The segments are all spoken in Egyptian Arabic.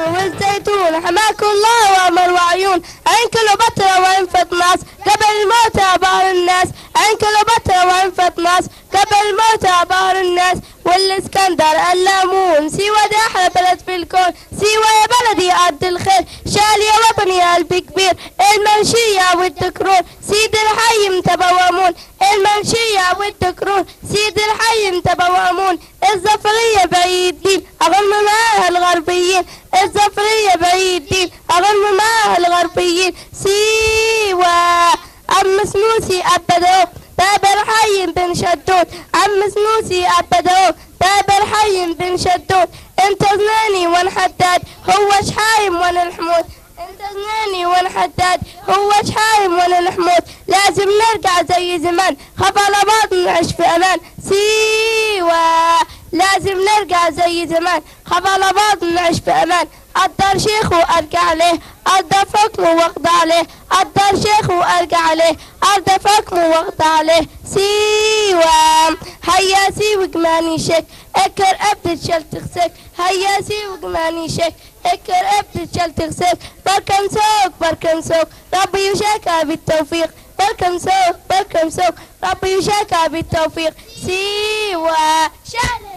والتين والزيتون حماكم الله وامر وعيون عين كليوباترا وعين فطناس قبل الموت عبار الناس عين كليوباترا وعين فطناس قبل الموت عبار الناس والاسكندر اللامون سيوة دي احلى بلد في الكون سيوة يا بلدي قد الخير شال يا وطني قلبي كبير المنشية والتكرور سيد الحي متبوامون المنشية والتكرور سيد الحي متبوامون الزفرية بعيدين أغم معاها الغربيين الزفرية بعيدين أغم معاها الغربيين سيوة عم سنوسي أبدو باب الحي بن شدود عم سنوسي أبدو باب الحي بن شدود انت زناني وانحداد هو شحايم وانا الحمود انت زناني وانا حداد هو شحايم وانا الحمود لازم نرجع زي زمان خبر بعض نعيش في امان سيوة لازم نرجع زي زمان خبر بعض نعيش في امان قدر شيخ وارجع عليه قدر فكر واخضع عليه قدر شيخ وارجع عليه قدر فكر واخضع عليه سيوة هيا سيوة جماني شك اكر ابد شل تغسك هيا سيوة جماني شك اكر ابد شل تغسك بركم سوق بركم سوق ربي يشاكى بالتوفيق بركم سوق بركم سوق ربي يشاكى بالتوفيق سيوة شالي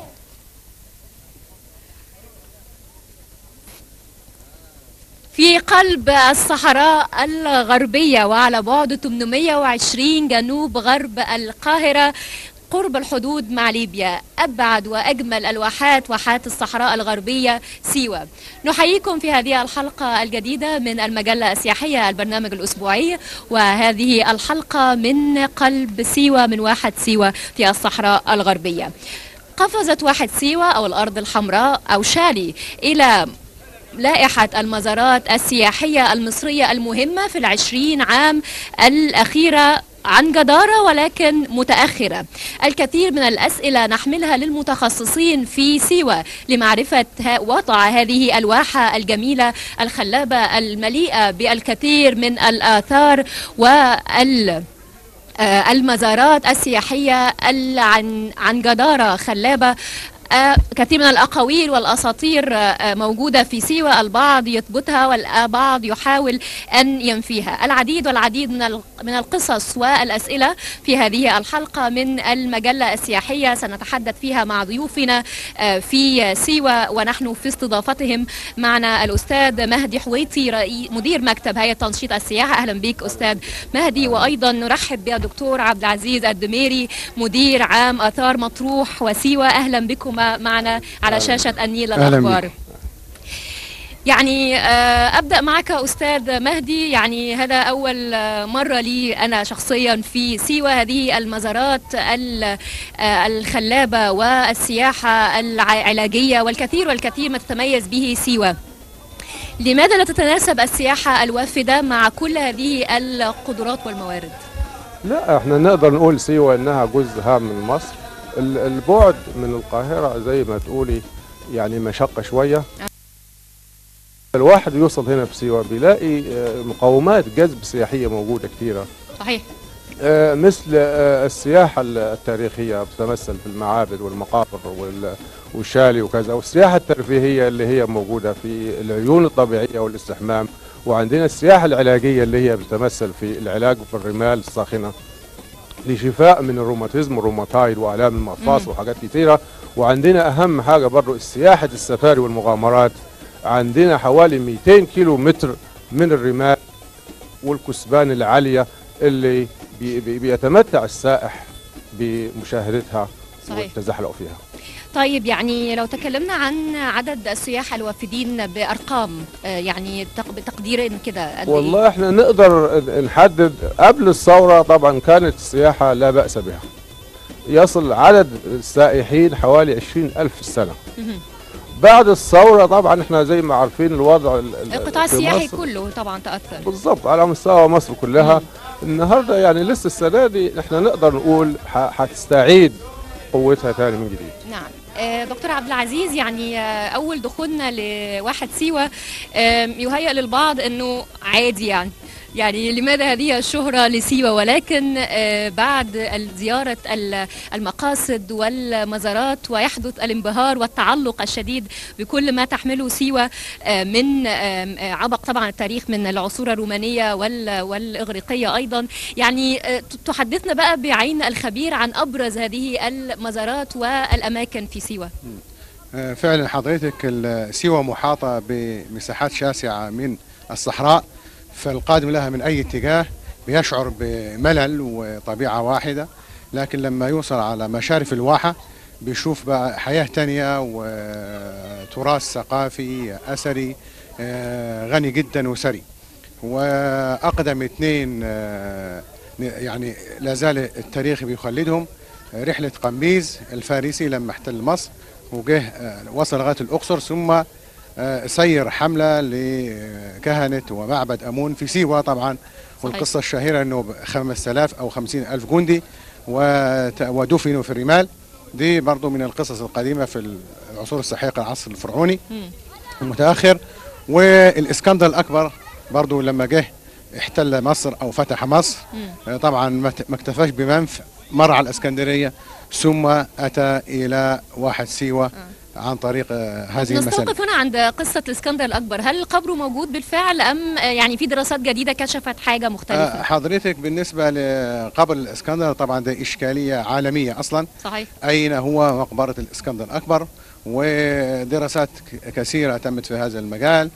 في قلب الصحراء الغربية وعلى بعد 820 جنوب غرب القاهرة قرب الحدود مع ليبيا أبعد وأجمل الواحات واحات الصحراء الغربية سيوة نحييكم في هذه الحلقة الجديدة من المجلة السياحية البرنامج الأسبوعي وهذه الحلقة من قلب سيوة من واحة سيوة في الصحراء الغربية قفزت واحد سيوة أو الأرض الحمراء أو شالي إلى لائحة المزارات السياحية المصرية المهمة في العشرين عام الأخيرة عن جدارة ولكن متأخرة الكثير من الأسئلة نحملها للمتخصصين في سيوة لمعرفة وضع هذه الواحة الجميلة الخلابة المليئة بالكثير من الآثار وال المزارات السياحية عن عن جدارة خلابة آه كثير من الأقاويل والأساطير آه موجودة في سيوة البعض يثبتها والبعض يحاول أن ينفيها العديد والعديد من من القصص والأسئلة في هذه الحلقة من المجلة السياحية سنتحدث فيها مع ضيوفنا آه في سيوة ونحن في استضافتهم معنا الأستاذ مهدي حويطي رئيس مدير مكتب هيئة تنشيط السياحة أهلا بك أستاذ مهدي وأيضا نرحب بالدكتور عبد العزيز الدميري مدير عام آثار مطروح وسيوة أهلا بكم معنا على شاشة النيل الأخبار يعني أبدأ معك أستاذ مهدي يعني هذا أول مرة لي أنا شخصيا في سيوة هذه المزارات الخلابة والسياحة العلاجية والكثير والكثير ما تتميز به سيوة لماذا لا تتناسب السياحة الوافدة مع كل هذه القدرات والموارد؟ لا احنا نقدر نقول سيوة انها جزء هام من مصر البعد من القاهرة زي ما تقولي يعني مشقة شوية الواحد يوصل هنا في سيوة بيلاقي مقومات جذب سياحية موجودة كثيرة صحيح مثل السياحة التاريخية بتتمثل في المعابد والمقابر والشالي وكذا والسياحة الترفيهية اللي هي موجودة في العيون الطبيعية والاستحمام وعندنا السياحة العلاجية اللي هي بتتمثل في العلاج بالرمال الساخنة لشفاء من الروماتيزم والروماتايد والام المفاصل وحاجات كتيره وعندنا اهم حاجه برضو السياحه السفاري والمغامرات عندنا حوالي 200 كيلو متر من الرمال والكثبان العاليه اللي بي بي بيتمتع السائح بمشاهدتها صحيح. والتزحلق فيها طيب يعني لو تكلمنا عن عدد السياح الوافدين بارقام يعني بتقدير كده قد والله احنا نقدر نحدد قبل الثوره طبعا كانت السياحه لا باس بها يصل عدد السائحين حوالي 20 ألف في السنة بعد الثورة طبعا احنا زي ما عارفين الوضع القطاع السياحي كله طبعا تأثر بالضبط على مستوى مصر كلها النهاردة يعني لسه السنة دي احنا نقدر نقول هتستعيد قوتها تاني من جديد نعم دكتور عبد العزيز يعني اول دخولنا لواحد سيوه يهيأ للبعض انه عادي يعني يعني لماذا هذه الشهرة لسيوة ولكن آه، بعد زيارة ال- المقاصد والمزارات ويحدث الانبهار والتعلق الشديد بكل ما تحمله سيوة آه، من آم، آه، عبق طبعا التاريخ من العصور الرومانية وال- والإغريقية أيضا يعني آه، ت- تحدثنا بقى بعين الخبير عن أبرز هذه المزارات والأماكن في سيوة آه، فعلا حضرتك ال- سيوة محاطة بمساحات شاسعة من الصحراء فالقادم لها من أي اتجاه بيشعر بملل وطبيعة واحدة لكن لما يوصل على مشارف الواحة بيشوف بقى حياة تانية وتراث ثقافي أثري آه، غني جدا وثري وأقدم اثنين آه، يعني لا زال التاريخ بيخلدهم رحلة قمبيز الفارسي لما احتل مصر وجه آه، وصل لغاية الأقصر ثم آه، سير حملة لكهنة ومعبد أمون في سيوة طبعا والقصة الشهيرة أنه ب 5000 أو 50 ألف جندي وت- ودفنوا في الرمال دي برضو من القصص القديمة في العصور السحيقة العصر الفرعوني مم. المتأخر والإسكندر الأكبر برضو لما جه احتل مصر أو فتح مصر مم. آه، طبعا ما ت- ما اكتفاش بمنف مر على الإسكندرية ثم أتى إلى واحد سيوة عن طريق آه، هذه المسألة نستوقف هنا عند قصة الإسكندر الأكبر هل قبره موجود بالفعل أم آه، يعني في دراسات جديدة كشفت حاجة آه، مختلفة حضرتك بالنسبة لقبر الإسكندر طبعا ده إشكالية عالمية أصلا صحيح أين هو مقبرة الإسكندر الأكبر ودراسات ك- كثيرة تمت في هذا المجال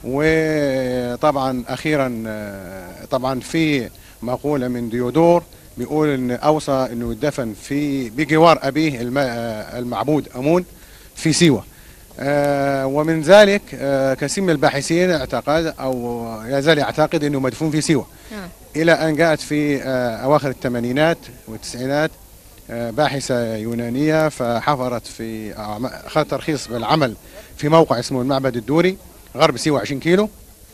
وطبعا أخيرا آه، طبعا في مقولة من ديودور بيقول إن أوصى إنه يدفن في بجوار أبيه الم- آه، المعبود أمون في سيوة آه، ومن ذلك آه، كثير من الباحثين اعتقد أو يزال يعتقد أنه مدفون في سيوة آه. إلى أن جاءت في آه، أواخر الثمانينات والتسعينات آه، باحثة يونانية فحفرت في أو عم- أخذت ترخيص بالعمل في موقع اسمه المعبد الدوري غرب سيوة 20 كيلو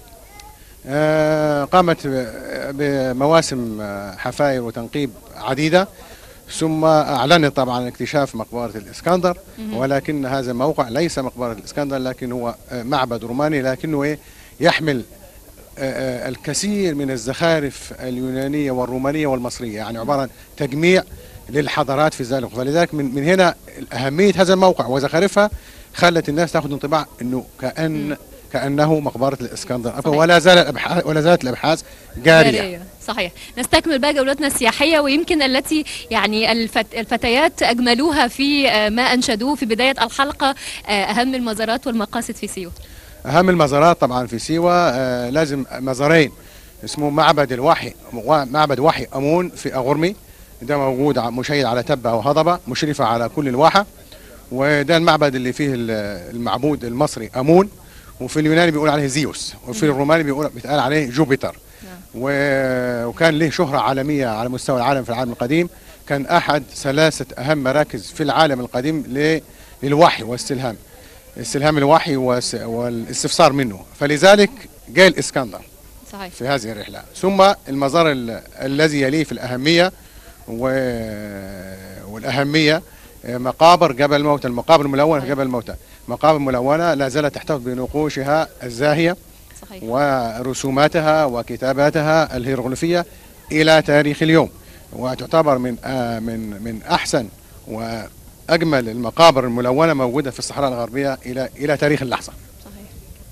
آه، قامت ب- بمواسم آه، حفاير وتنقيب عديدة ثم أعلنت طبعا اكتشاف مقبرة الإسكندر ولكن هذا الموقع ليس مقبرة الإسكندر لكن هو آه، معبد روماني لكنه إيه يحمل آه، آه، الكثير من الزخارف اليونانية والرومانية والمصرية يعني عبارة عن تجميع للحضارات في ذلك فلذلك من, من هنا أهمية هذا الموقع وزخارفها خلت الناس تاخذ انطباع انه كأن كأنه مقبرة الإسكندر صحيح. ولا زال الأبحاث ولا زالت الأبحاث جارية جارية. صحيح نستكمل بقى جولتنا السياحية ويمكن التي يعني الفت... الفتيات أجملوها في آه، ما أنشدوه في بداية الحلقة آه، أهم المزارات والمقاصد في سيوة أهم المزارات طبعا في سيوة آه لازم مزارين اسمه معبد الوحي معبد وحي أمون في أغرمي ده موجود ع- مشيد على تبة وهضبة مشرفة على كل الواحة وده المعبد اللي فيه ال- المعبود المصري أمون وفي اليوناني بيقول عليه زيوس وفي الروماني بيقول بيتقال عليه جوبيتر و- وكان له شهرة عالمية على مستوى العالم في العالم القديم كان أحد ثلاثة أهم مراكز في العالم القديم ل- للوحي والاستلهام استلهام الوحي والس- والاستفسار منه فلذلك جاء الإسكندر صحيح في هذه الرحلة ثم المزار ال- الذي يليه في الأهمية و- والأهمية آه، مقابر جبل الموتى المقابر الملونة في جبل الموتى مقابر ملونة لا زالت تحتفظ بنقوشها الزاهية صحيح ورسوماتها وكتاباتها الهيروغليفية إلى تاريخ اليوم وتعتبر من آه، من من أحسن وأجمل المقابر الملونة موجودة في الصحراء الغربية إلى إلى تاريخ اللحظة صحيح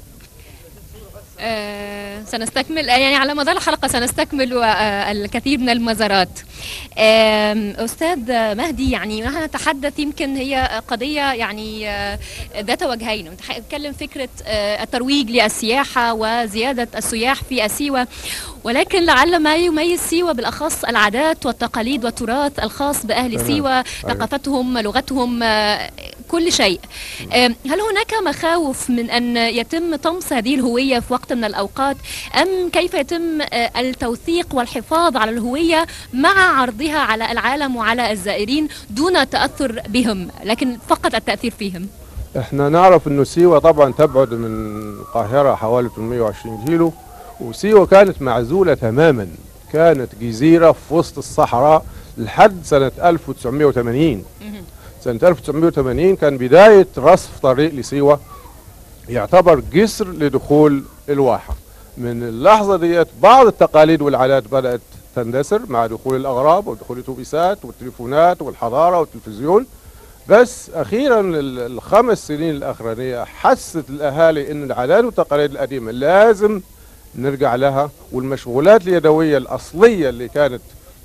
آه سنستكمل آه، يعني على مدار الحلقة سنستكمل آه الكثير من المزارات آم، أستاذ مهدي يعني نحن نتحدث يمكن هي قضية يعني آه، ذات وجهين نتكلم فكرة آه، الترويج للسياحة وزيادة السياح في سيوة ولكن لعل ما يميز سيوة بالأخص العادات والتقاليد والتراث الخاص بأهل تمام. سيوة صحيح. ثقافتهم لغتهم آه، كل شيء آم، هل هناك مخاوف من أن يتم طمس هذه الهوية في وقت من الأوقات أم كيف يتم آه، التوثيق والحفاظ على الهوية مع عرضها على العالم وعلى الزائرين دون تأثر بهم لكن فقط التأثير فيهم احنا نعرف انه سيوة طبعا تبعد من القاهرة حوالي 820 كيلو وسيوة كانت معزولة تماما كانت جزيرة في وسط الصحراء لحد سنة 1980 سنة 1980 كان بداية رصف طريق لسيوة يعتبر جسر لدخول الواحة من اللحظة ديت بعض التقاليد والعادات بدأت تندثر مع دخول الأغراب ودخول الأتوبيسات والتليفونات والحضارة والتلفزيون بس أخيرا ال- الخمس سنين الأخرانية حست الأهالي أن العادات والتقاليد القديمة لازم نرجع لها والمشغولات اليدوية الأصلية اللي كانت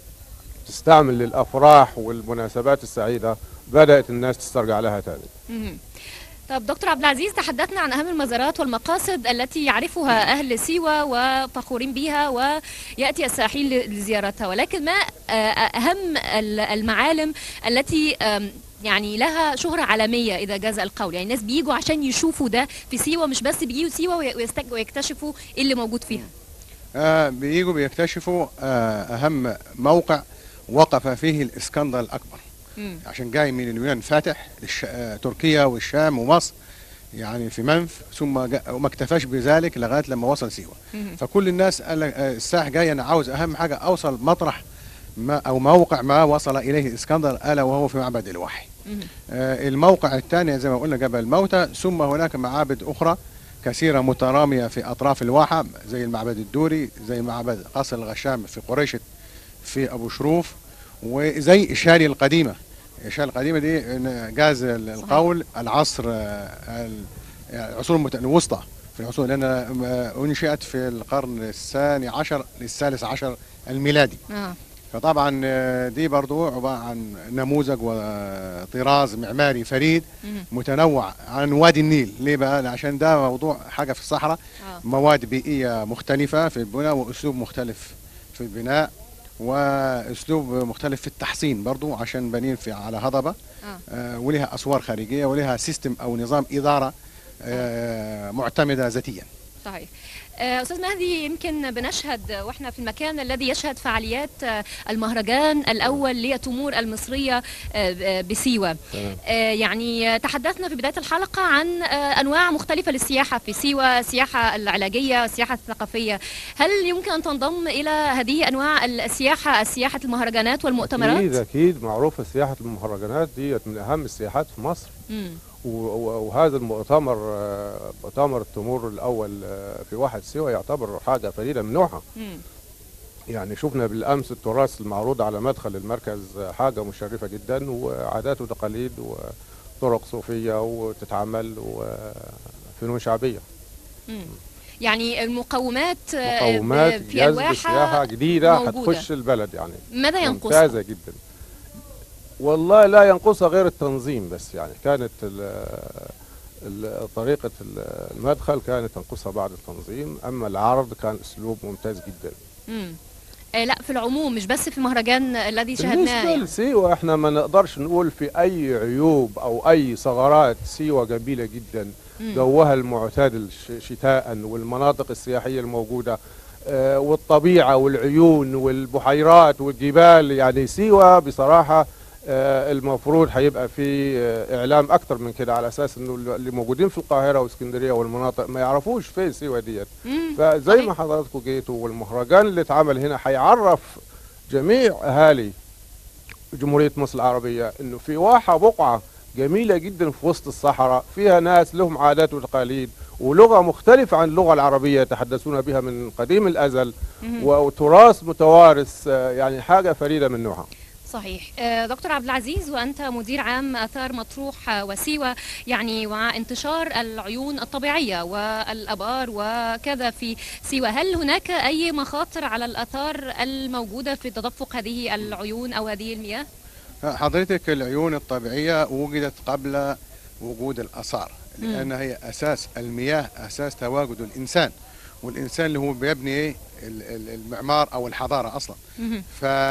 تستعمل للأفراح والمناسبات السعيدة بدأت الناس تسترجع لها تاني مهم. طب دكتور عبد العزيز تحدثنا عن اهم المزارات والمقاصد التي يعرفها اهل سيوه وفخورين بها وياتي الساحين ل- لزيارتها ولكن ما آه، اهم ال- المعالم التي آم، يعني لها شهرة عالمية إذا جاز القول يعني الناس بيجوا عشان يشوفوا ده في سيوة مش بس بيجوا سيوة وي- ويستك- ويكتشفوا إيه اللي موجود فيها آه بييجوا بيكتشفوا آه أهم موقع وقف فيه الإسكندر الأكبر مم. عشان جاي من اليونان فاتح للش... آه تركيا والشام ومصر يعني في منف ثم جا... وما اكتفاش بذلك لغايه لما وصل سيوه مهم. فكل الناس قال لك آه، الساح جاي انا عاوز اهم حاجه اوصل مطرح ما او موقع ما وصل اليه الاسكندر الا وهو في معبد الوحي مهم. آه، الموقع الثاني زي ما قلنا جبل الموتى ثم هناك معابد اخرى كثيره متراميه في اطراف الواحه زي المعبد الدوري زي معبد قصر الغشام في قريشة في ابو شروف وزي شالي القديمه شالي القديمه دي إن جاز القول العصر آه، ال- العصور المت- الوسطى في العصور لانها آه، انشئت في القرن الثاني عشر للثالث عشر الميلادي آه. فطبعا آه، دي برضو عبارة عن نموذج وطراز معماري فريد مهم. متنوع عن وادي النيل ليه بقى عشان ده موضوع حاجة في الصحراء آه. مواد بيئية مختلفة في البناء وأسلوب مختلف في البناء وأسلوب مختلف في التحصين برضو عشان بنين في على هضبة آه. آه، ولها أسوار خارجية ولها سيستم أو نظام إدارة آه، معتمدة ذاتيا صحيح آه، استاذ مهدي يمكن بنشهد واحنا في المكان الذي يشهد فعاليات آه، المهرجان الاول للتمور المصريه آه، آه، بسيوه تمام. آه، يعني آه، تحدثنا في بدايه الحلقه عن آه، انواع مختلفه للسياحه في سيوه السياحه العلاجيه والسياحه الثقافيه هل يمكن ان تنضم الى هذه انواع السياحه سياحه المهرجانات أكيد والمؤتمرات أكيد معروفة سياحة المهرجانات ديت من أهم السياحات في مصر مم. و- و- وهذا المؤتمر آه، مؤتمر التمور الأول آه، في واحد سيوة يعتبر حاجة فريدة من نوعها مم. يعني شفنا بالأمس التراث المعروض على مدخل المركز آه، حاجة مشرفة جدا وعادات وتقاليد وطرق صوفية وتتعمل وفنون شعبية مم. يعني المقومات آه، مقومات في جذب ألواحها سياحة جديدة موجودة. هتخش البلد يعني ماذا ينقص ممتازة جدا والله لا ينقصها غير التنظيم بس يعني كانت ال- ال- طريقة ال- المدخل كانت تنقصها بعض التنظيم أما العرض كان أسلوب ممتاز جدا مم. آه لا في العموم مش بس في المهرجان الذي شاهدناه بالنسبة يعني. لسيوة احنا ما نقدرش نقول في أي عيوب أو أي ثغرات سيوة جميلة جدا مم. جوها المعتدل ش- شتاء والمناطق السياحية الموجودة آه، والطبيعة والعيون والبحيرات والجبال يعني سيوة بصراحة آه، المفروض هيبقى في آه، إعلام أكتر من كده على أساس إنه اللي موجودين في القاهرة واسكندرية والمناطق ما يعرفوش فين سيوة ديت مم. فزي صحيح. ما حضراتكم جيتوا والمهرجان اللي اتعمل هنا هيعرف جميع اهالي جمهوريه مصر العربيه انه في واحه بقعه جميله جدا في وسط الصحراء فيها ناس لهم عادات وتقاليد ولغه مختلفه عن اللغه العربيه يتحدثون بها من قديم الازل مهم. وتراث متوارث آه، يعني حاجه فريده من نوعها صحيح آه، دكتور عبد العزيز وانت مدير عام اثار مطروح آه، وسيوه يعني مع انتشار العيون الطبيعيه والابار وكذا في سيوه هل هناك اي مخاطر على الاثار الموجوده في تدفق هذه العيون او هذه المياه حضرتك العيون الطبيعية وجدت قبل وجود الآثار مم. لأن هي أساس المياه أساس تواجد الإنسان والإنسان اللي هو بيبني إيه ال- ال- المعمار أو الحضارة أصلا مهم.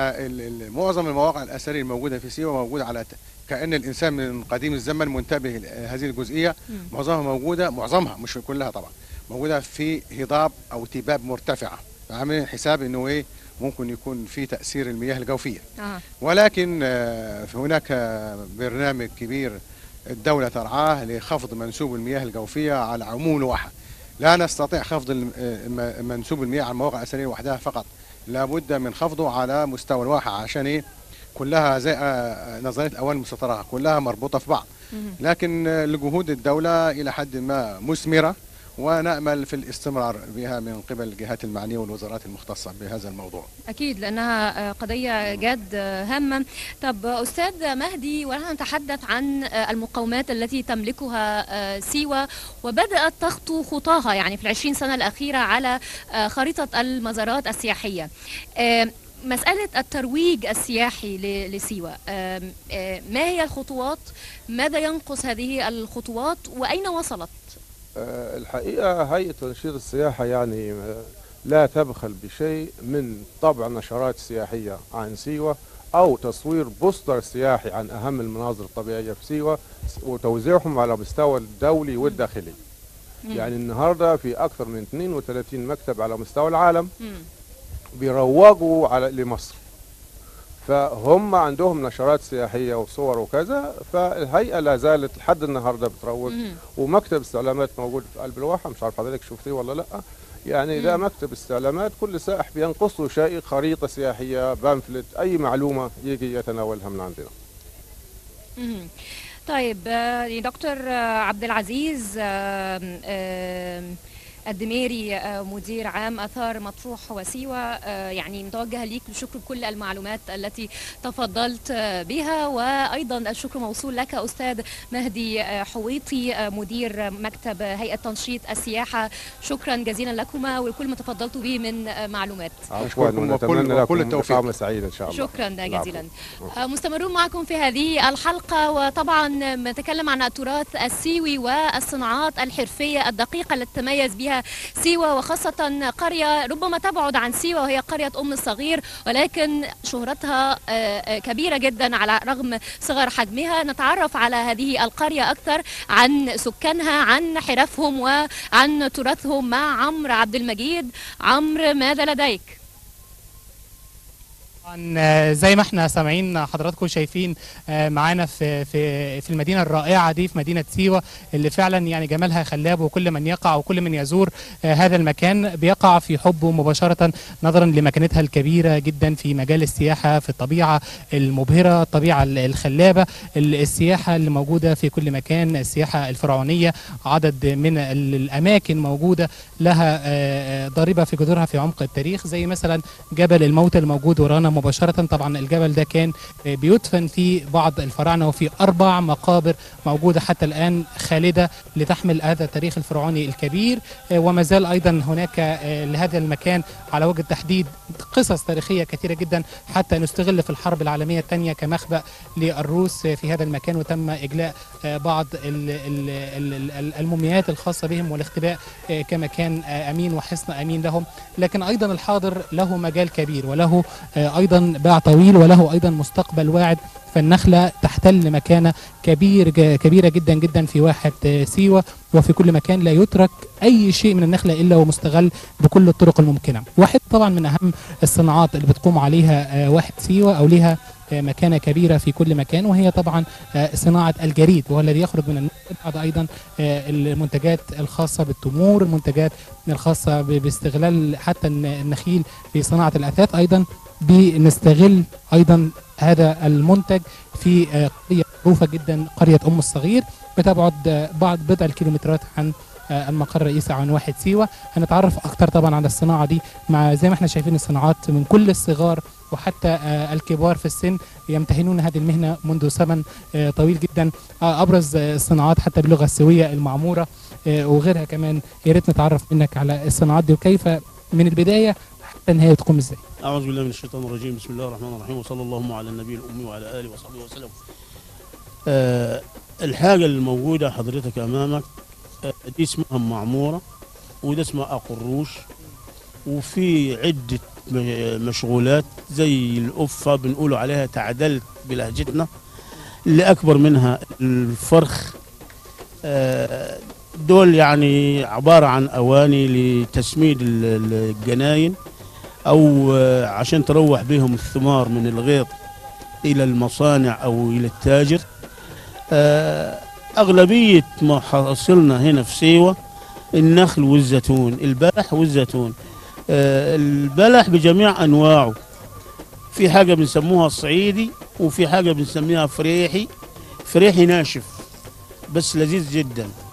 فمعظم المواقع الأثرية الموجودة في سيوة موجودة على ت- كأن الإنسان من قديم الزمن منتبه لهذه الجزئية مم. معظمها موجودة معظمها مش كلها طبعا موجودة في هضاب أو تباب مرتفعة فعاملين حساب إنه إيه ممكن يكون في تأثير المياه الجوفية آه. ولكن آه، هناك آه، برنامج كبير الدولة ترعاه لخفض منسوب المياه الجوفية على عموم الواحة لا نستطيع خفض الم- آه، م- منسوب المياه على المواقع الأثرية وحدها فقط لابد من خفضه على مستوى الواحة عشان إيه كلها زي آه، نظرية الأوان المستطرة كلها مربوطة في بعض مهم. لكن آه، لجهود الدولة إلى حد ما مثمرة ونأمل في الاستمرار بها من قبل الجهات المعنية والوزارات المختصة بهذا الموضوع أكيد لأنها آه، قضية جد آه، هامة طب آه، أستاذ مهدي ونحن نتحدث عن آه، المقومات التي تملكها آه، سيوة وبدأت تخطو خطاها يعني في العشرين سنة الأخيرة على آه، خريطة المزارات السياحية آه، مسألة الترويج السياحي ل- لسيوة آم، آه، ما هي الخطوات ماذا ينقص هذه الخطوات وأين وصلت آه، الحقيقة هيئة تنشيط السياحة يعني آه، لا تبخل بشيء من طبع نشرات سياحية عن سيوة أو تصوير بوستر سياحي عن أهم المناظر الطبيعية في سيوة وتوزيعهم على مستوى الدولي والداخلي مم. يعني النهاردة في أكثر من 32 مكتب على مستوى العالم مم. بيروجوا على لمصر فهم عندهم نشرات سياحية وصور وكذا فالهيئة لا زالت لحد النهاردة بتروج مم. ومكتب استعلامات موجود في قلب الواحة مش عارف حضرتك شفتيه ولا لا يعني ده مم. مكتب استعلامات كل سائح بينقصه شيء خريطة سياحية بامفلت أي معلومة يجي يتناولها من عندنا مهم. طيب آه، دكتور آه، عبد العزيز آم، آم، الدميري آه، مدير عام اثار مطروح وسيوه آه، يعني متوجه ليك بشكر كل المعلومات التي تفضلت آه، بها وايضا الشكر موصول لك استاذ مهدي آه، حويطي آه، مدير مكتب هيئه تنشيط السياحه شكرا جزيلا لكما ولكل ما تفضلتم به من آه، معلومات عفوا أشكركم وكل- ونتمنى وكل لكم التوفيق. إقامة سعيدة إن شاء الله شكرا العفو. جزيلا آه، مستمرون معكم في هذه الحلقة وطبعا نتكلم عن التراث السيوي والصناعات الحرفية الدقيقة التي تتميز بها سيوة وخاصة قرية ربما تبعد عن سيوة وهي قرية أم الصغير ولكن شهرتها آه، آه، كبيرة جدا على رغم صغر حجمها نتعرف على هذه القرية أكثر عن سكانها عن حرفهم وعن تراثهم مع عمرو عبد المجيد عمرو ماذا لديك؟ طبعاً، آه، زي ما احنا سامعين حضراتكم شايفين آه، معانا في في في المدينه الرائعه دي في مدينه سيوه اللي فعلا يعني جمالها خلاب وكل من يقع وكل من يزور آه، هذا المكان بيقع في حبه مباشره نظرا لمكانتها الكبيره جدا في مجال السياحه في الطبيعه المبهره الطبيعه ال- الخلابه ال- السياحه اللي موجوده في كل مكان السياحه الفرعونيه عدد من ال- الاماكن موجوده لها آه، آه، ضاربه في جذورها في عمق التاريخ زي مثلا جبل الموتى الموجود ورانا مباشرة طبعا الجبل ده كان آه، بيدفن فيه بعض الفراعنة وفي أربع مقابر موجودة حتى الآن خالدة لتحمل هذا التاريخ الفرعوني الكبير آه، وما زال أيضا هناك آه، لهذا المكان على وجه التحديد قصص تاريخية كثيرة جدا حتى نستغل في الحرب العالمية الثانية كمخبأ للروس آه، في هذا المكان وتم إجلاء آه، بعض ال- ال- ال- ال- المومياوات الخاصة بهم والاختباء آه، كمكان آه، أمين وحصن أمين لهم لكن أيضا الحاضر له مجال كبير وله آه، ايضا باع طويل وله ايضا مستقبل واعد فالنخله تحتل مكانه كبير ج- كبيره جدا جدا في واحه آه، سيوه وفي كل مكان لا يترك اي شيء من النخله الا ومستغل بكل الطرق الممكنه. واحد طبعا من اهم الصناعات اللي بتقوم عليها آه، واحه سيوه او لها آه، مكانه كبيره في كل مكان وهي طبعا آه، صناعه الجريد وهو الذي يخرج من النخل بعد ايضا آه، المنتجات الخاصه بالتمور المنتجات الخاصه ب- باستغلال حتى الن- النخيل في صناعه الاثاث ايضا بنستغل ايضا هذا المنتج في آه، قريه معروفه جدا قريه ام الصغير بتبعد آه، بعض بضع الكيلومترات عن آه، المقر الرئيسي عن واحد سيوه هنتعرف اكتر طبعا على الصناعه دي مع زي ما احنا شايفين الصناعات من كل الصغار وحتى آه، الكبار في السن يمتهنون هذه المهنه منذ زمن آه، طويل جدا آه، ابرز آه، الصناعات حتى باللغه السويه المعموره آه، وغيرها كمان يا ريت نتعرف منك على الصناعات دي وكيف من البدايه حتى النهايه تقوم ازاي أعوذ بالله من الشيطان الرجيم بسم الله الرحمن الرحيم وصلى اللهم على النبي الأمي وعلى آله وصحبه وسلم آه الحاجة الموجودة حضرتك أمامك آه دي اسمها معمورة وده اسمها أقروش وفي عدة م- مشغولات زي الأفة بنقولوا عليها تعدلت بلهجتنا اللي أكبر منها الفرخ آه دول يعني عبارة عن أواني لتسميد ال- ال- الجناين او آه، عشان تروح بهم الثمار من الغيط الى المصانع او الى التاجر آه، اغلبيه ما حصلنا هنا في سيوه النخل والزيتون البلح والزيتون آه، البلح بجميع انواعه في حاجه بنسموها الصعيدي وفي حاجه بنسميها فريحي فريحي ناشف بس لذيذ جدا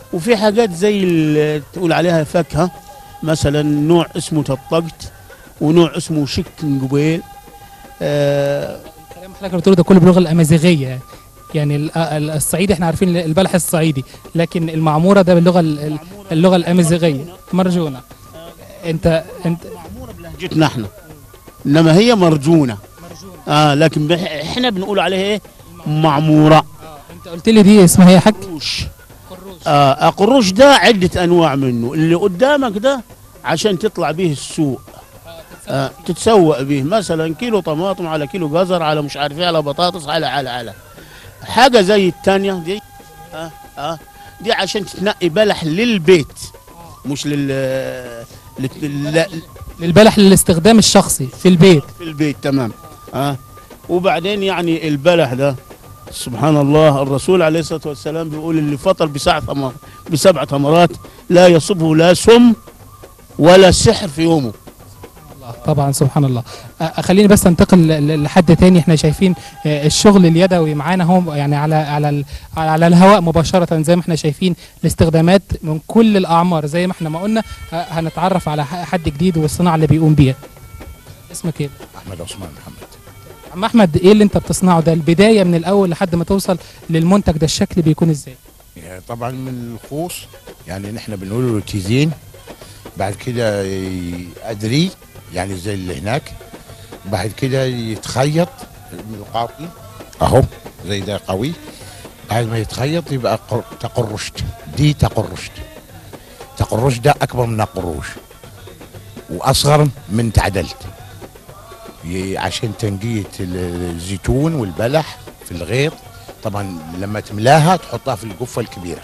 وفي حاجات زي اللي تقول عليها فاكهه مثلا نوع اسمه تطقت ونوع اسمه شكن جبيل آه كلام حضرتك بتقوله ده كله باللغه الامازيغيه يعني يعني ال- ال- الصعيدي احنا عارفين البلح الصعيدي لكن المعموره ده باللغه ال- ال- اللغه الامازيغيه مرجونه انت انت معموره بلهجتنا احنا انما هي مرجونه اه لكن بح- احنا بنقول عليها ايه معموره انت قلت لي دي اسمها ايه يا حاج قروش آه قروش ده عده انواع منه اللي قدامك ده عشان تطلع به السوق آه تتسوق به مثلا كيلو طماطم على كيلو جزر على مش عارف ايه على بطاطس على على على حاجه زي التانية دي اه اه دي عشان تنقي بلح للبيت مش لل لل- لا- للبلح للاستخدام الشخصي في البيت في البيت تمام اه وبعدين يعني البلح ده سبحان الله الرسول عليه الصلاه والسلام بيقول اللي فطر بسبع ثمر بسبع ثمرات لا يصبه لا سم ولا سحر في يومه الله طبعا سبحان الله أ- خليني بس انتقل ل- ل- لحد تاني احنا شايفين آه، الشغل اليدوي معانا هو يعني على على ال- على الهواء مباشره زي ما احنا شايفين الاستخدامات من كل الاعمار زي ما احنا ما قلنا آه، هنتعرف على ح- حد جديد والصناعه اللي بيقوم بيها اسمك ايه احمد عثمان محمد عم احمد ايه اللي انت بتصنعه ده البدايه من الاول لحد ما توصل للمنتج ده الشكل بيكون ازاي يعني طبعا من الخوص يعني نحن بنقول له تيزين بعد كده ي- ادري يعني زي اللي هناك بعد كده يتخيط من القاطي اهو زي ده قوي بعد ما يتخيط يبقى قر- تقرشت دي تقرشت تقرش ده اكبر من قروش واصغر من تعدلت ي- عشان تنقية ال- الزيتون والبلح في الغيط طبعا لما تملاها تحطها في القفة الكبيرة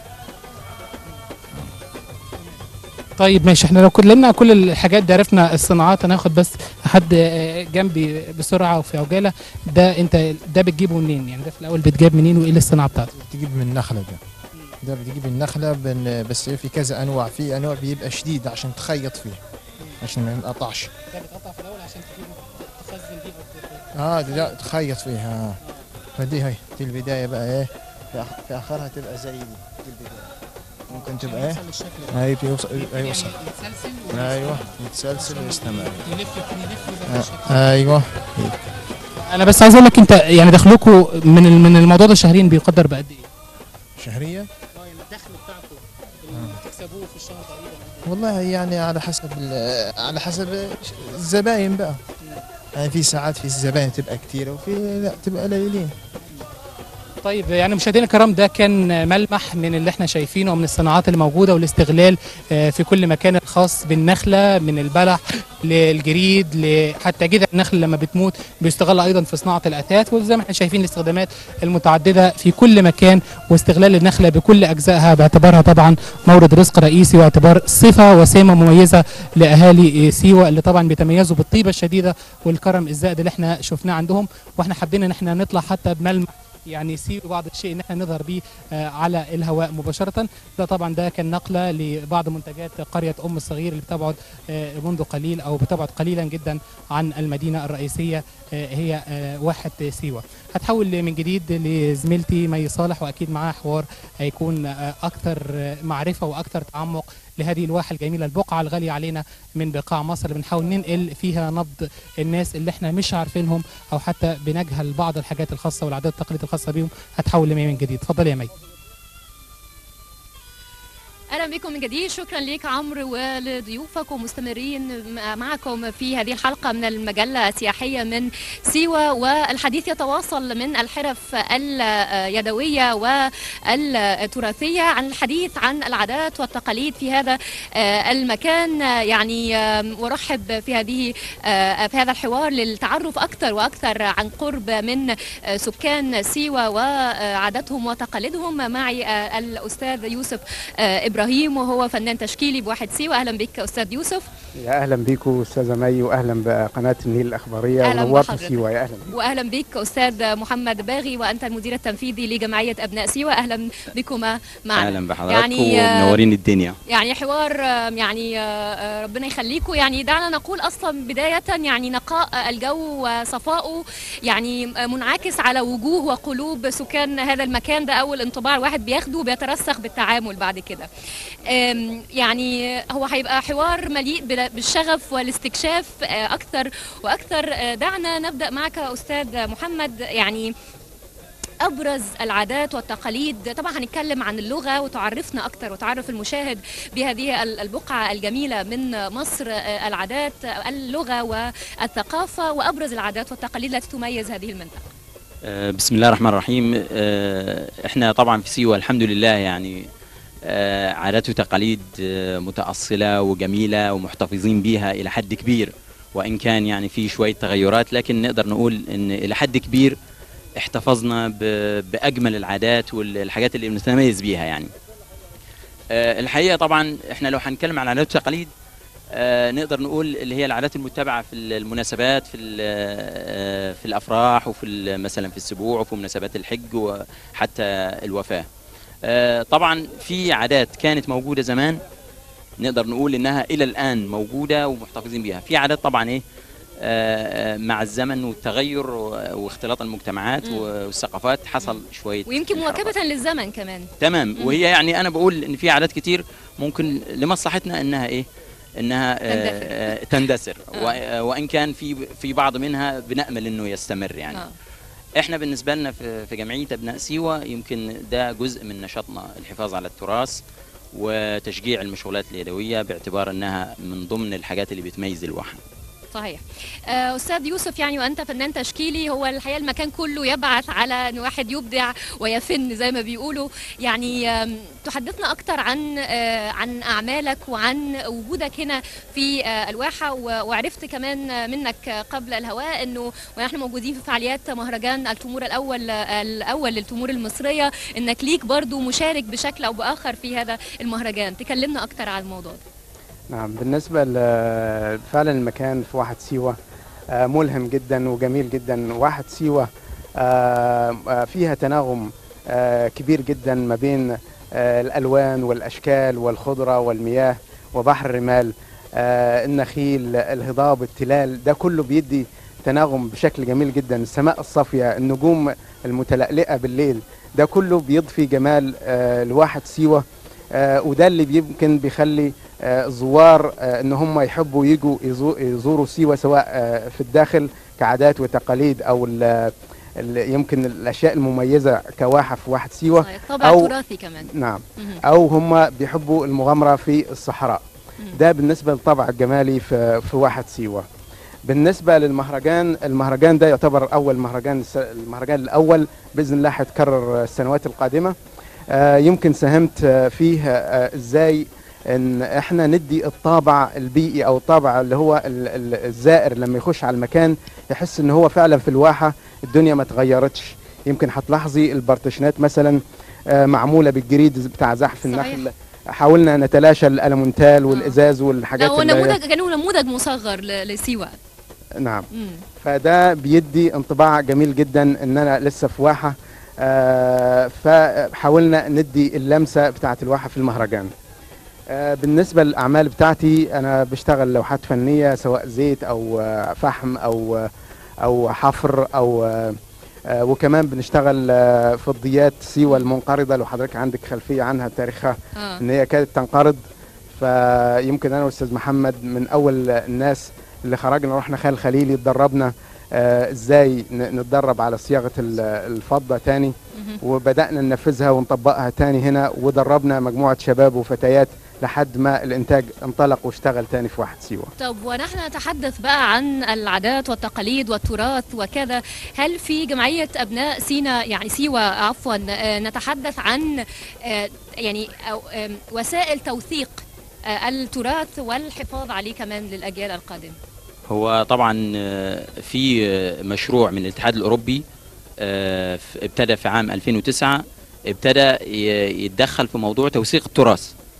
طيب ماشي احنا لو كلمنا كل الحاجات دي عرفنا الصناعات هناخد بس حد آه، جنبي بسرعه وفي عجاله ده انت ده بتجيبه منين يعني ده في الاول بتجيب منين وايه الصناعه بتاعته تجيب من النخله ده ده بتجيب النخله بن بس في كذا انواع في انواع بيبقى شديد عشان تخيط فيه عشان ما ينقطعش ده بتقطع في الاول عشان تخزن بيه اه ده لا تخيط فيها اه فدي هي دي البدايه بقى ايه في, آخ- في اخرها تبقى زي دي دي البدايه ممكن تبقى ايه اي بيوصل يوصل ايوه يتسلسل ويستمر آه. ايوه انا بس عايز اقول لك انت يعني دخلكم من ال- من الموضوع ده شهرين بيقدر بقد ايه؟ شهريه الدخل بتاعكم اللي بتكسبوه في الشهر تقريبا والله يعني على حسب ال- على حسب الزباين بقى يعني في ساعات في الزباين تبقى كتيرة وفي لا تبقى قليلين طيب يعني مشاهدينا الكرام ده كان ملمح من اللي احنا شايفينه ومن الصناعات اللي موجوده والاستغلال آه، في كل مكان الخاص بالنخله من البلح للجريد ل- حتى جذع النخل لما بتموت بيستغل ايضا في صناعه الاثاث وزي ما احنا شايفين الاستخدامات المتعدده في كل مكان واستغلال النخله بكل اجزائها باعتبارها طبعا مورد رزق رئيسي واعتبار صفه وسمه مميزه لاهالي سيوه اللي طبعا بيتميزوا بالطيبه الشديده والكرم الزائد اللي احنا شفناه عندهم واحنا حابين ان احنا نطلع حتى بملمح يعني يسيء بعض الشيء ان احنا نظهر بيه آه، على الهواء مباشره ده طبعا ده كان نقله لبعض منتجات قريه ام الصغير اللي بتبعد آه، منذ قليل او بتبعد قليلا جدا عن المدينه الرئيسيه آه، هي آه، واحه سيوه هتحول من جديد لزميلتي مي صالح واكيد معاها حوار هيكون آه، اكثر آه، معرفه واكثر تعمق لهذه الواحه الجميله البقعه الغاليه علينا من بقاع مصر اللي بنحاول ننقل فيها نبض الناس اللي احنا مش عارفينهم او حتى بنجهل بعض الحاجات الخاصه والعادات التقليديه الخاصه بيهم هتحول لمي من جديد اتفضلي يا مي اهلا بكم من جديد شكرا ليك عمرو ولضيوفك ومستمرين م- معكم في هذه الحلقه من المجله السياحيه من سيوه والحديث يتواصل من الحرف اليدويه والتراثيه عن الحديث عن العادات والتقاليد في هذا آه، المكان آه، يعني آم، ارحب في هذه آه، في هذا الحوار للتعرف اكثر واكثر عن قرب من آه، سكان سيوه وعاداتهم وتقاليدهم معي آه، الاستاذ يوسف آه، ابراهيم ابراهيم وهو فنان تشكيلي بواحد سيوه اهلا بك استاذ يوسف يا اهلا بيكم استاذه مي واهلا بقناه النيل الاخباريه أهلاً ونورت بحضرتك. سيوه يا اهلا بيكم واهلا بك استاذ محمد باغي وانت المدير التنفيذي لجمعيه ابناء سيوه اهلا بكما معنا اهلا بحضراتكم يعني آه، ومنورين الدنيا يعني حوار آه، يعني آه، آه، ربنا يخليكم يعني دعنا نقول اصلا بدايه يعني نقاء الجو وصفائه يعني آه، منعكس على وجوه وقلوب سكان هذا المكان ده اول انطباع الواحد بياخده وبيترسخ بالتعامل بعد كده آم، يعني هو هيبقى حوار مليء بال- بالشغف والاستكشاف آه، اكثر واكثر آه، دعنا نبدا معك استاذ محمد يعني ابرز العادات والتقاليد طبعا هنتكلم عن اللغه وتعرفنا اكتر وتعرف المشاهد بهذه ال- البقعه الجميله من مصر آه، العادات اللغه والثقافه وابرز العادات والتقاليد التي تميز هذه المنطقه آه، بسم الله الرحمن الرحيم آه، احنا طبعا في سيوة الحمد لله يعني آه، عادات وتقاليد آه، متأصلة وجميلة ومحتفظين بيها إلى حد كبير وإن كان يعني في شوية تغيرات لكن نقدر نقول إن إلى حد كبير احتفظنا ب- بأجمل العادات والحاجات اللي بنتميز بيها يعني آه، الحقيقة طبعا احنا لو هنتكلم عن العادات والتقاليد آه، نقدر نقول اللي هي العادات المتبعة في المناسبات في ال- آه، في الأفراح وفي ال- مثلا في السبوع وفي مناسبات الحج وحتى الوفاة آه، طبعا في عادات كانت موجودة زمان نقدر نقول إنها إلى الآن موجودة ومحتفظين بيها في عادات طبعا إيه آه، آه، مع الزمن والتغير و- واختلاط المجتمعات مم. والثقافات حصل شوية ويمكن انحرافات. مواكبه للزمن كمان تمام مم. وهي يعني انا بقول ان في عادات كتير ممكن لمصلحتنا انها ايه انها تندثر. آه، تندثر آه. و- آه، وان كان في في بعض منها بنامل انه يستمر يعني آه. احنا بالنسبه لنا في في جمعيه ابناء سيوه يمكن ده جزء من نشاطنا الحفاظ على التراث وتشجيع المشغولات اليدويه باعتبار انها من ضمن الحاجات اللي بتميز الواحه صحيح آه، استاذ يوسف يعني وانت فنان تشكيلي هو الحقيقه المكان كله يبعث على ان واحد يبدع ويفن زي ما بيقولوا يعني آم، تحدثنا اكتر عن آه، عن اعمالك وعن وجودك هنا في آه، الواحه و- وعرفت كمان آه، منك آه، قبل الهواء انه ونحن موجودين في فعاليات مهرجان التمور الاول آه، الاول للتمور المصريه انك ليك برضو مشارك بشكل او باخر في هذا المهرجان تكلمنا اكتر عن الموضوع ده نعم بالنسبه ل- فعلا المكان في واحد سيوه آه، ملهم جدا وجميل جدا واحد سيوه آه، آه، فيها تناغم آه، كبير جدا ما بين آه، الالوان والاشكال والخضره والمياه وبحر الرمال آه، النخيل الهضاب التلال ده كله بيدي تناغم بشكل جميل جدا السماء الصافيه النجوم المتلألئه بالليل ده كله بيضفي جمال آه، لواحد سيوه آه، وده اللي يمكن بيخلي آه، الزوار آه، ان هم يحبوا يجوا يزو- يزوروا سيوه سواء آه، في الداخل كعادات وتقاليد او ال- ال- يمكن الاشياء المميزه كواحه في واحد سيوه صحيح. طابع أو- تراثي كمان نعم مهم. او هم بيحبوا المغامره في الصحراء مم. ده بالنسبه للطابع الجمالي في في واحد سيوه بالنسبه للمهرجان المهرجان ده يعتبر اول مهرجان الس- المهرجان الاول باذن الله هيتكرر السنوات القادمه آه، يمكن ساهمت آه، فيه آه، ازاي ان احنا ندي الطابع البيئي او الطابع اللي هو ال- ال- الزائر لما يخش على المكان يحس ان هو فعلا في الواحه الدنيا ما اتغيرتش يمكن هتلاحظي البارتيشنات مثلا آه، معموله بالجريد بتاع زحف صحيح. النخل حاولنا نتلاشى الالمونتال والازاز لا والحاجات هو اللي هي- نموذج كانوا نموذج مصغر ل- لسيوه نعم مم. فده بيدي انطباع جميل جدا ان انا لسه في واحه آه، فحاولنا ندي اللمسه بتاعه الواحه في المهرجان آه، بالنسبه للاعمال بتاعتي انا بشتغل لوحات فنيه سواء زيت او آه، فحم او آه، او حفر او آه، آه، وكمان بنشتغل آه، فضيات سيوه المنقرضه لو حضرتك عندك خلفيه عنها تاريخها اه ان هي كانت تنقرض فيمكن انا واستاذ محمد من اول الناس اللي خرجنا رحنا خال خليلي اتدربنا آه، ازاي ن- نتدرب على صياغه ال- الفضه تاني مهم. وبدانا ننفذها ونطبقها تاني هنا ودربنا مجموعه شباب وفتيات لحد ما الانتاج انطلق واشتغل تاني في واحد سيوه طب ونحن نتحدث بقى عن العادات والتقاليد والتراث وكذا هل في جمعية أبناء سينا يعني سيوة عفوا آه، نتحدث عن آه، يعني أو آم، وسائل توثيق آه، التراث والحفاظ عليه كمان للأجيال القادمة هو طبعا آه، في آه، مشروع من الاتحاد الاوروبي آه، ف- ابتدى في عام 2009 ابتدى ي- يتدخل في موضوع توثيق التراث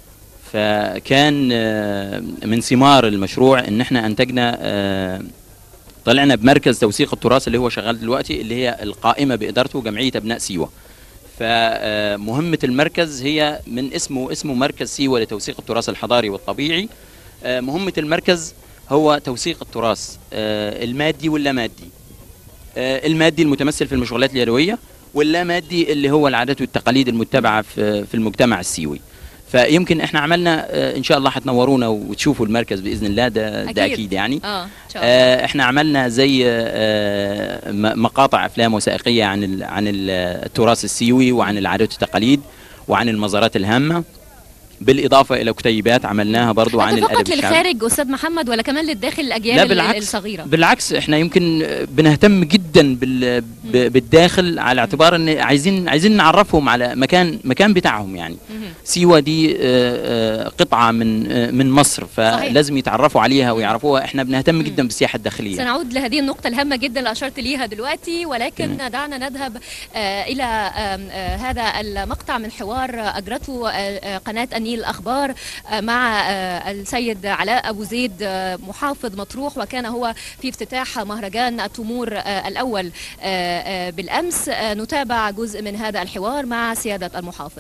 فكان آه، من ثمار المشروع ان احنا انتجنا آه، طلعنا بمركز توثيق التراث اللي هو شغال دلوقتي اللي هي القائمه بادارته جمعيه ابناء سيوه فمهمه المركز هي من اسمه اسمه مركز سيوه لتوثيق التراث الحضاري والطبيعي آه، مهمه المركز هو توثيق التراث آه، المادي واللامادي آه، المادي المتمثل في المشغولات اليدويه واللامادي اللي هو العادات والتقاليد المتبعه في في المجتمع السيوي فيمكن احنا عملنا آه، ان شاء الله هتنورونا وتشوفوا المركز باذن الله ده ده أكيد. اكيد يعني اه ان شاء الله آه، احنا عملنا زي آه، م- مقاطع افلام وثائقيه عن ال- عن ال- التراث السيوي وعن العادات والتقاليد وعن المزارات الهامه بالاضافه الى كتيبات عملناها برضو عن انت الادب فقط الشعبي للخارج استاذ محمد ولا كمان للداخل الاجيال لا ال- بالعكس الصغيره بالعكس احنا يمكن بنهتم جدا بال ب- بالداخل على اعتبار ان عايزين عايزين نعرفهم على مكان مكان بتاعهم يعني مهم. سيوه دي آه، آه، قطعه من آه، من مصر فلازم يتعرفوا عليها ويعرفوها احنا بنهتم جدا بالسياحه الداخليه سنعود لهذه النقطة الهامة جدا اللي أشرت ليها دلوقتي ولكن دعنا نذهب آه، إلى آم، آه، هذا المقطع من حوار آه، أجرته آه، آه، قناة النيل الأخبار آه، مع آه، السيد علاء أبو زيد آه، محافظ مطروح وكان هو في افتتاح مهرجان التمور آه، الأول آه، آه، بالأمس آه، نتابع جزء من هذا الحوار مع سيادة المحافظ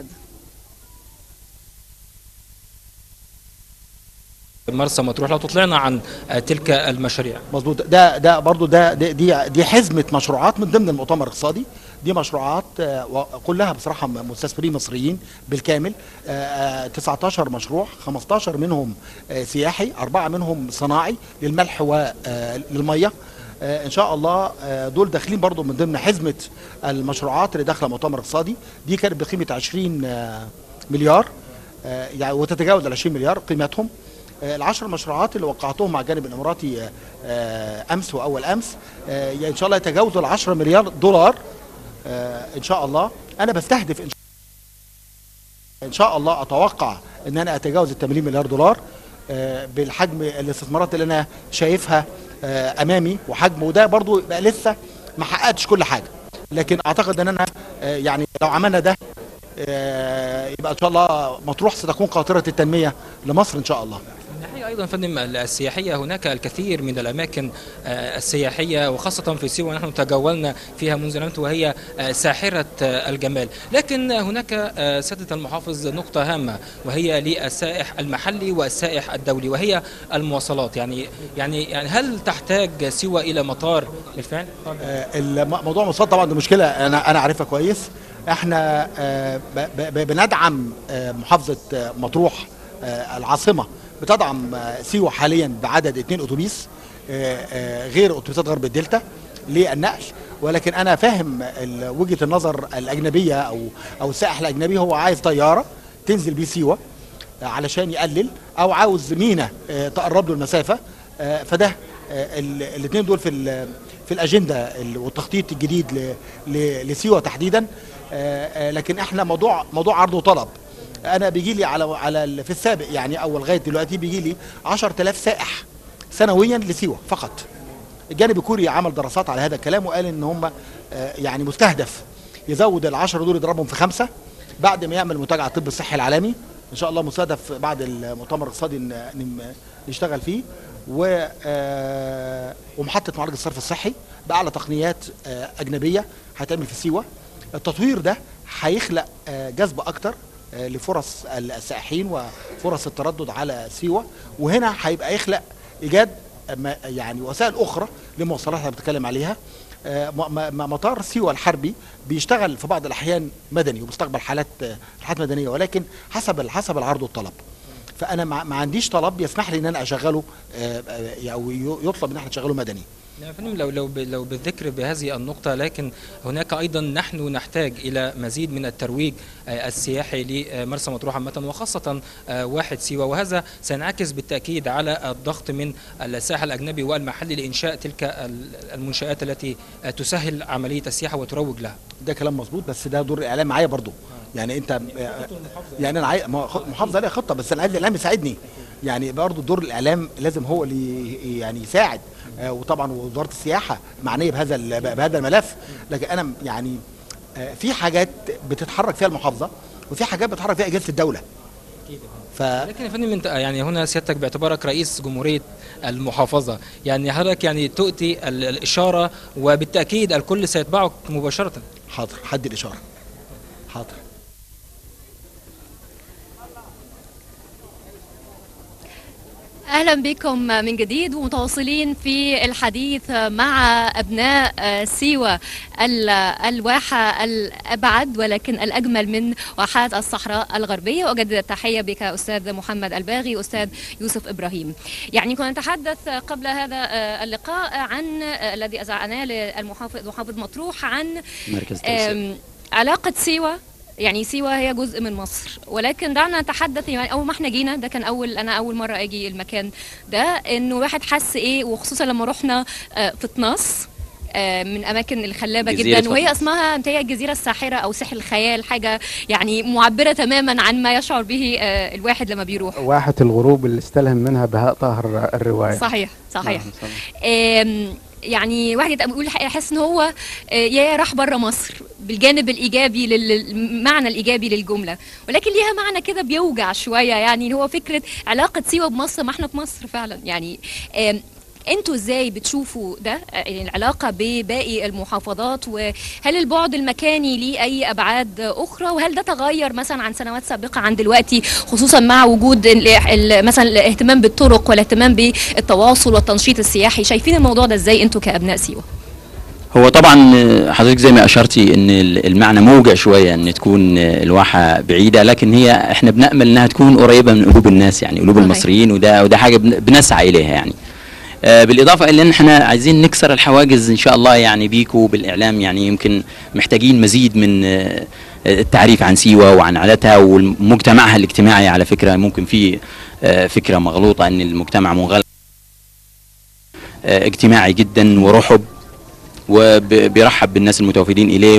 مرسى مطروح لو تطلعنا عن آه، تلك المشاريع مظبوط ده ده برضو ده ده- دي دي حزمه مشروعات من ضمن المؤتمر الاقتصادي دي مشروعات آه، و- كلها بصراحه م- مستثمرين مصريين بالكامل آه، آه، 19 مشروع 15 منهم آه، سياحي أربعة منهم صناعي للملح وللميه ان شاء الله آه، دول داخلين برضو من ضمن حزمه المشروعات اللي داخله مؤتمر اقتصادي دي كانت بقيمه 20 آه، مليار آه، يعني وتتجاوز ال 20 مليار قيمتهم آه، العشر مشروعات اللي وقعتهم مع الجانب الاماراتي آه، آه، امس واول امس آه، يعني ان شاء الله يتجاوزوا ال 10 مليار دولار آه، ان شاء الله انا بستهدف ان شاء ان شاء الله اتوقع ان انا اتجاوز ال 80 مليار دولار آه، بالحجم الاستثمارات اللي انا شايفها آه، امامي وحجم وده برضو يبقى لسه ما حققتش كل حاجه لكن اعتقد ان انا آه، يعني لو عملنا ده آه، يبقى ان شاء الله مطروح ستكون قاطره التنميه لمصر ان شاء الله من الناحية أيضا فندم السياحية هناك الكثير من الأماكن آه، السياحية وخاصة في سيوة نحن تجولنا فيها منذ نمت وهي آه، ساحرة آه، الجمال لكن هناك آه، سيادة المحافظ نقطة هامة وهي للسائح المحلي والسائح الدولي وهي المواصلات يعني يعني يعني هل تحتاج سيوة إلى مطار بالفعل؟ آه، الم- موضوع المواصلات طبعا دي مشكله انا انا عارفها كويس احنا آه، ب- ب- بندعم آه، محافظه آه، مطروح آه، العاصمه بتدعم آه، سيوه حاليا بعدد اثنين اتوبيس آه، آه، غير اتوبيسات غرب الدلتا للنقل ولكن انا فاهم ال- وجهه النظر الاجنبيه او او السائح الاجنبي هو عايز طياره تنزل بيه سيوه علشان يقلل او عاوز مينا آه، تقرب له المسافه آه، فده الاثنين دول في ال- في الاجنده ال- والتخطيط الجديد ل- ل- لسيوه تحديدا آه، آه، لكن احنا موضوع موضوع عرض وطلب انا بيجي لي على على ال- في السابق يعني او لغايه دلوقتي بيجي لي 10000 سائح سنويا لسيوه فقط الجانب الكوري عمل دراسات على هذا الكلام وقال ان هم آه، يعني مستهدف يزود العشرة دول يضربهم في خمسة بعد ما يعمل منتجع الطب الصحي العالمي ان شاء الله مستهدف بعد المؤتمر الاقتصادي ن- ن- نشتغل فيه و آه، ومحطه معالجه الصرف الصحي باعلى تقنيات آه، اجنبيه هتعمل في سيوه التطوير ده هيخلق آه، جذب اكتر آه، لفرص السائحين وفرص التردد على سيوه وهنا هيبقى يخلق ايجاد ما- يعني وسائل اخرى للمواصلات اللي بتكلم عليها آه، م- م- مطار سيوه الحربي بيشتغل في بعض الاحيان مدني وبيستقبل حالات آه، حالات مدنيه ولكن حسب حسب العرض والطلب فانا ما ما عنديش طلب يسمح لي ان انا اشغله آه، آه، او ي- يطلب ان احنا نشغله مدني يا فندم لو لو ب- لو بالذكر بهذه النقطة لكن هناك أيضا نحن نحتاج إلى مزيد من الترويج آه، السياحي لمرسى مطروح عامة وخاصة آه، واحد سيوة وهذا سينعكس بالتأكيد على الضغط من الساحة الأجنبي والمحلي لإنشاء تلك ال- المنشآت التي آه، تسهل عملية السياحة وتروج لها ده كلام مظبوط بس ده دور الاعلام معايا برضو يعني انت آه، يعني انا عاي... ما هو خ- محافظه ليها خطه بس انا عايز الاعلام يساعدني يعني برضو دور الاعلام لازم هو اللي ي- يعني يساعد آه، وطبعا وزاره السياحه معنيه بهذا ال- بهذا الملف لكن انا يعني آه، في حاجات بتتحرك فيها المحافظه وفي حاجات بتتحرك فيها اجهزه الدوله ف... لكن يا فندم انت يعني هنا سيادتك باعتبارك رئيس جمهوريه المحافظه يعني حضرتك يعني تؤتي ال- الاشاره وبالتاكيد الكل سيتبعك مباشره حاضر حد الاشاره حاضر اهلا بكم من جديد ومتواصلين في الحديث مع ابناء سيوه ال- الواحه الابعد ولكن الاجمل من واحات الصحراء الغربيه واجدد التحيه بك استاذ محمد الباغي استاذ يوسف ابراهيم. يعني كنا نتحدث قبل هذا اللقاء عن الذي اذعناه للمحافظ محافظ مطروح عن مركز توسيع. آم، علاقه سيوه يعني سيوة هي جزء من مصر ولكن دعنا نتحدث يعني اول ما احنا جينا ده كان اول انا اول مره اجي المكان ده انه واحد حس ايه وخصوصا لما رحنا آه، في طناس آه، من اماكن الخلابه جزيرة جدا وهي فطناس. اسمها متهيأ الجزيره الساحره او ساحل الخيال حاجه يعني معبره تماما عن ما يشعر به آه، الواحد لما بيروح واحة الغروب اللي استلهم منها بهاء طاهر الرواية صحيح صحيح نعم، صحيح. آم، يعني واحد يبقى بيقول يحس ان هو آه، يا راح بره مصر بالجانب الايجابي للمعنى الايجابي للجمله ولكن ليها معنى كده بيوجع شويه يعني هو فكره علاقه سيوه بمصر ما احنا في مصر فعلا يعني آم، انتوا ازاي بتشوفوا ده آه، يعني العلاقه بباقي المحافظات وهل البعد المكاني ليه اي ابعاد اخرى وهل ده تغير مثلا عن سنوات سابقه عن دلوقتي خصوصا مع وجود ال- ال- مثلا الاهتمام بالطرق والاهتمام بالتواصل والتنشيط السياحي شايفين الموضوع ده ازاي انتوا كابناء سيوه هو طبعا آه، حضرتك زي ما اشرتي ان ال- المعنى موجع شويه ان تكون آه، الواحه بعيده لكن هي احنا بنامل انها تكون قريبه من قلوب الناس يعني قلوب صحيح. المصريين وده وده حاجه بن- بنسعى اليها يعني آه، بالاضافه الى ان احنا عايزين نكسر الحواجز ان شاء الله يعني بيكو بالاعلام يعني يمكن محتاجين مزيد من آه، التعريف عن سيوه وعن عاداتها ومجتمعها الاجتماعي على فكره ممكن في آه، فكره مغلوطه ان المجتمع منغلق آه، اجتماعي جدا ورحب وبيرحب بالناس المتوافدين اليه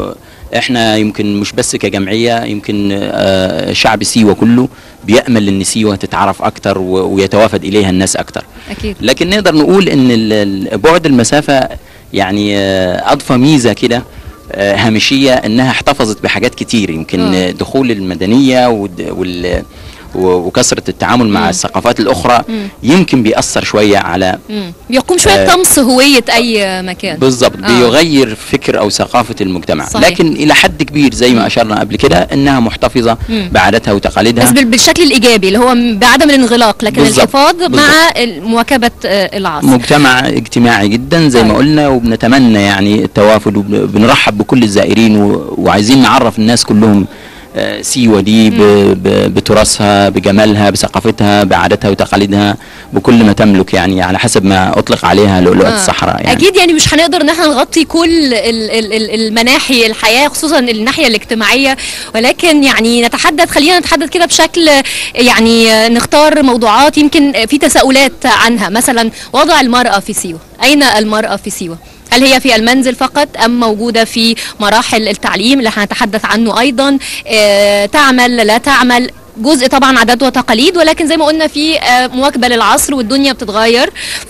واحنا يمكن مش بس كجمعيه يمكن آه، شعب سيوه كله بيامل ان سيوه تتعرف اكتر و- ويتوافد اليها الناس اكتر اكيد لكن نقدر نقول ان ال- ال- بعد المسافه يعني آه، اضفى ميزه كده آه، هامشيه انها احتفظت بحاجات كتير يمكن آه. آه. دخول المدنيه والد- وال و- وكثره التعامل مع مم. الثقافات الاخرى مم. يمكن بيأثر شويه على مم. بيقوم شويه آه، طمس هويه اي مكان بالظبط آه. بيغير فكر او ثقافه المجتمع صحيح. لكن الى حد كبير زي ما اشرنا قبل كده انها محتفظه مم. بعاداتها وتقاليدها بس بال- بالشكل الايجابي اللي هو م- بعدم الانغلاق لكن بالظبط، الحفاظ بالظبط. مع ال- مواكبه آه، العصر مجتمع اجتماعي جدا زي ما قلنا وبنتمنى يعني التوافد وبنرحب بكل الزائرين و- وعايزين نعرف الناس كلهم آه، سيوة دي ب- ب- بتراثها بجمالها بثقافتها بعاداتها وتقاليدها بكل ما تملك يعني على حسب ما اطلق عليها لؤلؤة آه. الصحراء يعني اكيد يعني مش هنقدر ان احنا نغطي كل ال ال ال المناحي الحياه خصوصا الناحيه الاجتماعيه ولكن يعني نتحدث خلينا نتحدث كده بشكل يعني آه، نختار موضوعات يمكن آه، في تساؤلات عنها مثلا وضع المراه في سيوه اين المراه في سيوه هل هي في المنزل فقط ام موجوده في مراحل التعليم اللي هنتحدث عنه ايضا آه، تعمل لا تعمل جزء طبعا عادات وتقاليد ولكن زي ما قلنا في آه، مواكبه للعصر والدنيا بتتغير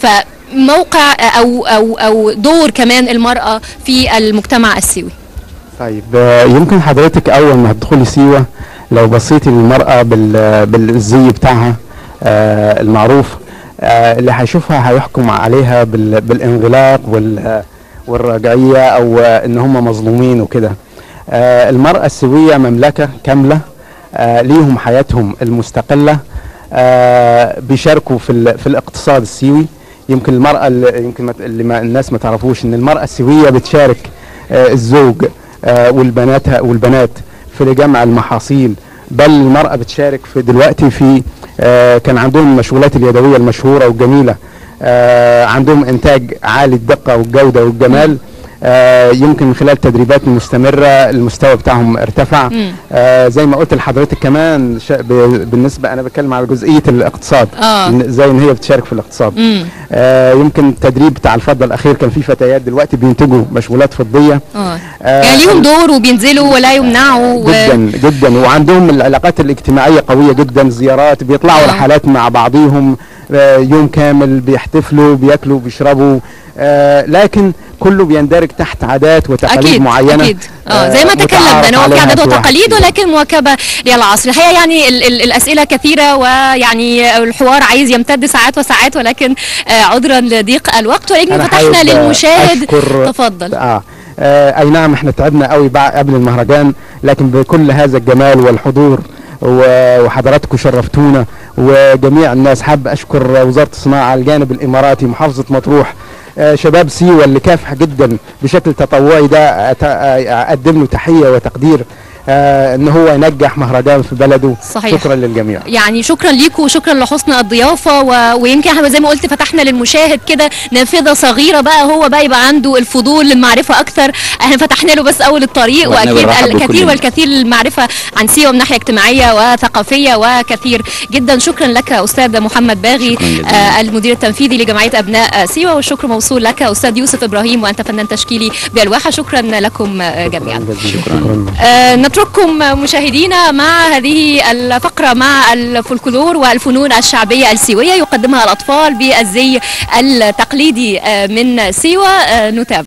فموقع آه، او او او دور كمان المراه في المجتمع السيوي طيب آه، يمكن حضرتك اول ما هتدخلي سيوه لو بصيتي للمراه بال- بالزي بتاعها آه، المعروف آه، اللي هيشوفها هيحكم عليها بال- بالانغلاق وال- والرجعيه او آه، ان هم مظلومين وكده آه، المراه السويه مملكه كامله آه، ليهم حياتهم المستقله آه، بيشاركوا في ال- في الاقتصاد السيوي يمكن المراه اللي يمكن ما ت- اللي ما الناس ما تعرفوش ان المراه السويه بتشارك آه، الزوج آه، والبنات والبنات في جمع المحاصيل بل المرأة بتشارك في دلوقتي في آه، كان عندهم المشغولات اليدوية المشهورة والجميلة آه، عندهم إنتاج عالي الدقة والجودة والجمال آه، يمكن من خلال تدريبات مستمرة المستوى بتاعهم ارتفع مم. آه، زي ما قلت لحضرتك كمان شا- ب- بالنسبة أنا بتكلم على جزئية الاقتصاد آه. إن- زي إن هي بتشارك في الاقتصاد مم. آه، يمكن التدريب بتاع الفضة الأخير كان في فتيات دلوقتي بينتجوا مشغولات فضية اه آه، يعني ليهم دور وبينزلوا ولا يمنعوا و... جدا جدا وعندهم العلاقات الاجتماعيه قويه جدا زيارات بيطلعوا آه. رحلات مع بعضيهم آه، يوم كامل بيحتفلوا بياكلوا بيشربوا آه، لكن كله بيندرج تحت عادات وتقاليد اكيد معينه اكيد اه زي ما آه، تكلمنا متعارف ان هو في عليها عادات في واحد وتقاليد فيهم. ولكن مواكبه للعصر الحقيقه يعني ال ال الاسئله كثيره ويعني الحوار عايز يمتد ساعات وساعات ولكن آه عذرا لضيق الوقت ولكن أنا فتحنا حابب للمشاهد أشكر- تفضل آه. آه اي نعم احنا تعبنا قوي بعد قبل المهرجان لكن بكل هذا الجمال والحضور و- وحضراتكم شرفتونا وجميع الناس حاب اشكر وزاره الصناعه الجانب الاماراتي محافظه مطروح آه شباب سيوه اللي كافح جدا بشكل تطوعي ده أت- آه، اقدم له تحيه وتقدير آه ان هو ينجح مهرجان في بلده صحيح. شكرا للجميع يعني شكرا ليكم وشكرا لحسن الضيافه و... ويمكن احنا زي ما قلت فتحنا للمشاهد كده نافذه صغيره بقى هو بقى يبقى عنده الفضول للمعرفه اكثر احنا فتحنا له بس اول الطريق وإحنا واكيد بنرحب الكثير بكل والكثير للمعرفه عن سيوه من ناحيه اجتماعيه وثقافيه وكثير جدا شكرا لك استاذ محمد باغي شكراً جزيلاً. آه المدير التنفيذي لجمعيه ابناء سيوه والشكر موصول لك استاذ يوسف ابراهيم وانت فنان تشكيلي بالواحه شكرا لكم آه، جميعا شكرا آه، نترككم مشاهدينا مع هذه الفقرة مع الفولكلور والفنون الشعبية السيوية يقدمها الأطفال بالزي التقليدي آه، من سيوة آه، نتابع